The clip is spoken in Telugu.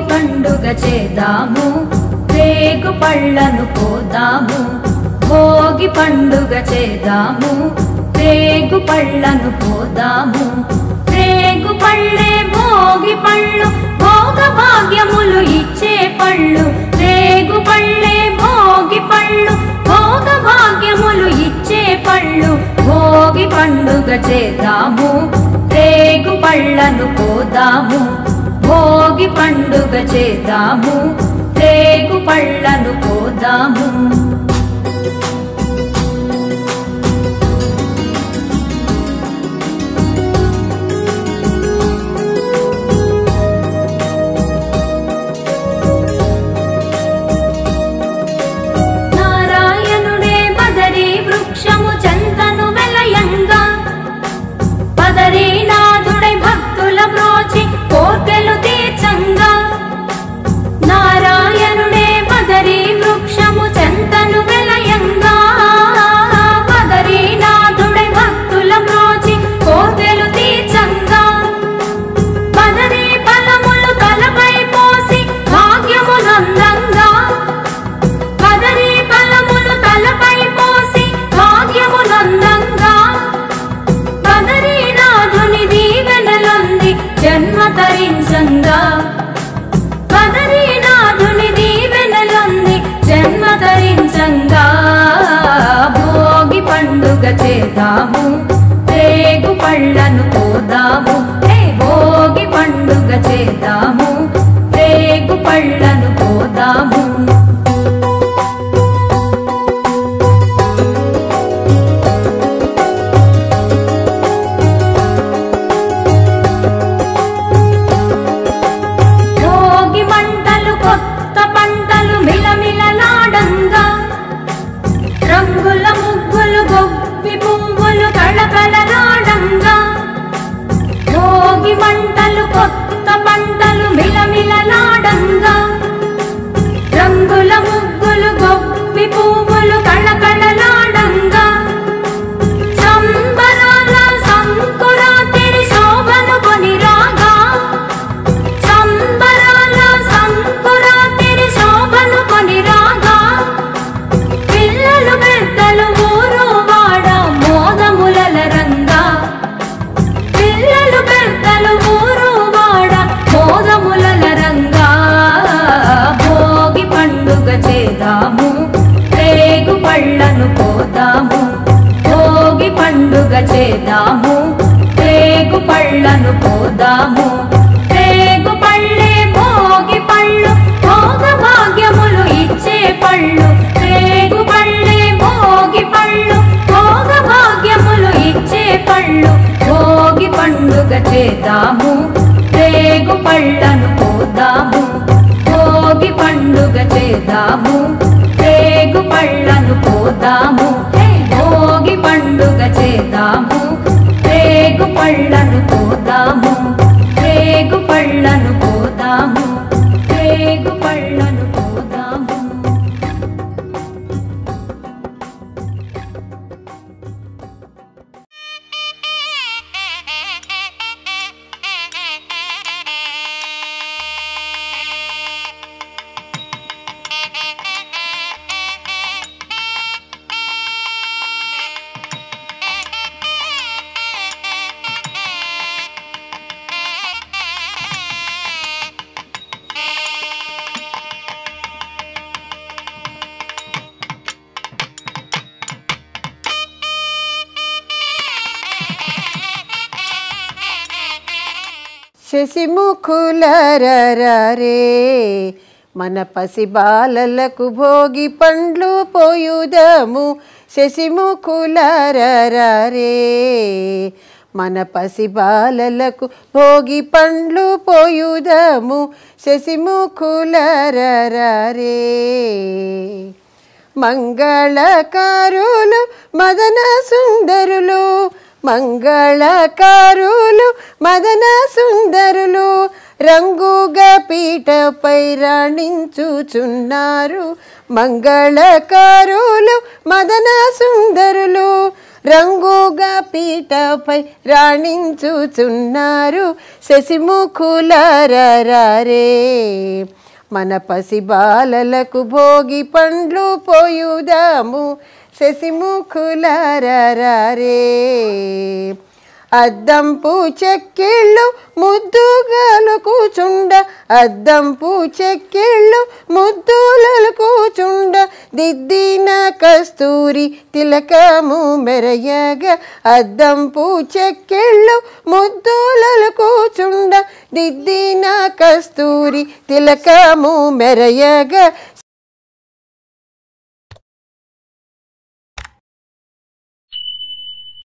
పండుగ చేద్దాము రేగు పళ్ళను పోదాము భోగి పండుగ చేద్దాము రేగు పళ్ళను పోదాము రేగు పళ్ళే భోగి పళ్ళు భోగ భాగ్యములు ఇచ్చే పళ్ళు రేగు పళ్ళే భోగి పళ్ళు భోగ భాగ్యములు ఇచ్చే పళ్ళు భోగి పండుగ చేద్దాము రేగు పళ్ళను పోదాము భోగి పండుగ చేద్దాము రేగు పళ్ళను పోదాము నారాయణుడే బదరీ వృక్షము చెంతను వెలయంగా బదరీనాథుడై భక్తుల బ్రోచి కోర్కెలు తీర్చంగా నారాయణుడే బదరీ వృక్షము చెంతను వెలయంగా బదరీనాథుడై భక్తుల బ్రోచి కోర్కెలు తీర్చంగా బదరీ ఫలములు తలపై పోసి భాగ్యమునందంగా కదరి ఫలములు తలపై పోసి భాగ్యమునందంగా కదరి నాథుని దీవెనలొంది జన్మ తరించంగా కదరి నాథుని దీవెనలొంది జన్మ తరించంగా భోగి పండుగ చేద్దాము రేగు పళ్ళను పోదాము హే భోగి పండుగ చేద్దాము రేగు పళ్ళను పోదాము భోగి మంటలు కొత్త పంటలు మిలమిలలాడంగా రంగుల ముగ్గులు గొప్పి పువ్వులు కళకళలాడంగా భోగి మంటలు కొత్త పంటలు మిలమిలలాడంగా రంగుల ముగ్గులు గొప్పి పువ్వులు కళకళలాడంగా సంబరాల సంకురాతిరి శోభను కొని రాగా సంబరాల సంకురాతిరి శోభను కొని రాగా పిల్లలు పెద్దలు ఊరు వాడ మోదములల రంగా పిల్లలు పెద్దలు ఊరు వాడ మోదములల రంగా భోగి పండుగ చేద్దాము రేగు పళ్ళను పోదాము భోగి పండుగ చేద్దాము రేగు పళ్ళను పోదాము రేగు పళ్ళే భోగి పళ్ళు భోగ భాగ్యములు ఇచ్చే పళ్ళు రేగు పళ్ళే భోగి పళ్ళు భోగ భాగ్యములు ఇచ్చే పళ్ళు భోగి పండుగ చేద్దాము రేగు పళ్ళను పోదాము భోగి పండుగ చేద్దాము రేగు పళ్ళను పోదాము హే భోగి పండుగ చేద్దాము రేగు పళ్ళను పోదాము రేగు పళ్ళను పోదాము రేగు పళ్ళను పోదాము శశిముఖులరరే మన పసి బాలలకు భోగి పండ్లు పోయుదము శశిముఖులరరే మన పసి బాలలకు భోగి పండ్లు పోయుదము శశిముఖులరరే మంగళకారులు మదన సుందరులు మంగళకారులు మదన సుందరులు రంగుగా పీటపై రాణించుచున్నారు మంగళకారులు మదన సుందరులు రంగుగా పీటపై రాణించుచున్నారు శశిముఖులారే మన పసి బాలలకు భోగి పండ్లు పోయుదాము శశిముఖులారే అద్దంపు చెక్కిళ్ళు ముద్దుగాలు కూచుండ అద్దంపు చెక్కిళ్ళు ముద్దులలు కూచుండ దిద్దిన కస్తూరి తిలకము మెరయగ అద్దంపు చెక్కిళ్ళు ముద్దులలు కూచుండ దిద్దిన కస్తూరి తిలకము మెరయగ